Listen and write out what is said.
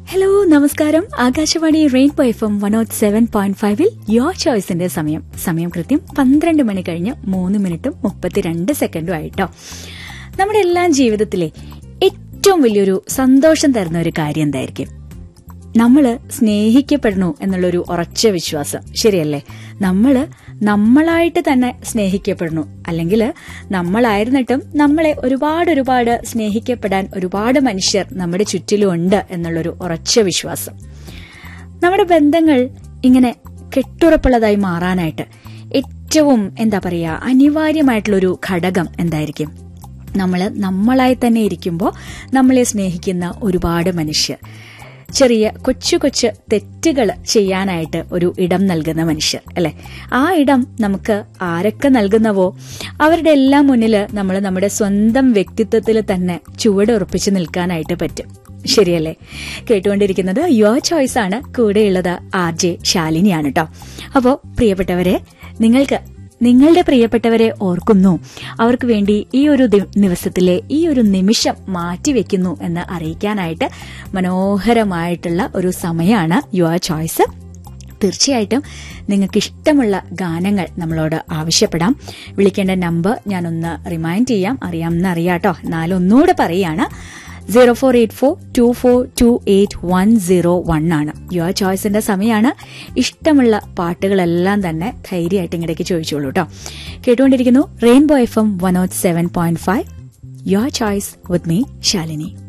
hello നമസ്കാരം Akashvani rainbow F M one nought seven point ഫൈവിൽ your ചോയ്സിന്റെ സമയം സമയം കൃത്യം പന്ത്രണ്ട് മണി കഴിഞ്ഞ് മൂന്ന് മിനിറ്റും മുപ്പത്തിരണ്ട് സെക്കൻഡും ആയിട്ടോ നമ്മുടെ എല്ലാം ജീവിതത്തിലെ ഏറ്റവും വലിയൊരു സന്തോഷം തരുന്ന ഒരു കാര്യം എന്തായിരിക്കും നമ്മള് സ്നേഹിക്കപ്പെടണു എന്നുള്ളൊരു ഉറച്ച വിശ്വാസം ശരിയല്ലേ നമ്മള് നമ്മളായിട്ട് തന്നെ സ്നേഹിക്കപ്പെടണു അല്ലെങ്കിൽ നമ്മളായിരുന്നിട്ടും നമ്മളെ ഒരുപാട് ഒരുപാട് സ്നേഹിക്കപ്പെടാൻ ഒരുപാട് മനുഷ്യർ നമ്മുടെ ചുറ്റിലും ഉണ്ട് എന്നുള്ളൊരു ഉറച്ച വിശ്വാസം നമ്മുടെ ബന്ധങ്ങൾ ഇങ്ങനെ കെട്ടുറപ്പുള്ളതായി മാറാനായിട്ട് ഏറ്റവും എന്താ പറയുക അനിവാര്യമായിട്ടുള്ളൊരു ഘടകം എന്തായിരിക്കും നമ്മൾ നമ്മളായി തന്നെ ഇരിക്കുമ്പോൾ നമ്മളെ സ്നേഹിക്കുന്ന ഒരുപാട് മനുഷ്യർ ചെറിയ കൊച്ചു കൊച്ചു തെറ്റുകൾ ചെയ്യാനായിട്ട് ഒരു ഇടം നൽകുന്ന മനുഷ്യർ അല്ലെ ആ ഇടം നമുക്ക് ആരൊക്കെ നൽകുന്നവോ അവരുടെ എല്ലാം മുന്നിൽ നമ്മൾ നമ്മുടെ സ്വന്തം വ്യക്തിത്വത്തിൽ തന്നെ ചുവട് ഉറപ്പിച്ചു നിൽക്കാനായിട്ട് പറ്റും ശരിയല്ലേ കേട്ടുകൊണ്ടിരിക്കുന്നത് യുവർ ചോയ്സ് ആണ് കൂടെയുള്ളത് ആർ ജെ ശാലിനിയാണ് കേട്ടോ അപ്പോ പ്രിയപ്പെട്ടവരെ നിങ്ങൾക്ക് നിങ്ങളുടെ പ്രിയപ്പെട്ടവരെ ഓർക്കുന്നു അവർക്ക് വേണ്ടി ഈ ഒരു ദിവസത്തിലെ ഈ ഒരു നിമിഷം മാറ്റിവെക്കുന്നു എന്ന് അറിയിക്കാനായിട്ട് മനോഹരമായിട്ടുള്ള ഒരു സമയമാണ് യുവർ ചോയ്സ് തീർച്ചയായിട്ടും നിങ്ങൾക്ക് ഇഷ്ടമുള്ള ഗാനങ്ങൾ നമ്മളോട് ആവശ്യപ്പെടാം വിളിക്കേണ്ട നമ്പർ ഞാനൊന്ന് റിമൈൻഡ് ചെയ്യാം അറിയാമെന്ന് അറിയാട്ടോ എന്നാലും ഒന്നുകൂടെ പറയാണ് zero four eight four two four two eight one zero one ആണ് യുവർ ചോയ്സിന്റെ സമയമാണ് ഇഷ്ടമുള്ള പാട്ടുകളെല്ലാം തന്നെ ധൈര്യമായിട്ട് ഇങ്ങടേക്ക് ചോദിച്ചോളൂ കേട്ടോ കേട്ടുകൊണ്ടിരിക്കുന്നു rainbow F M one nought seven point five your choice with me Shalini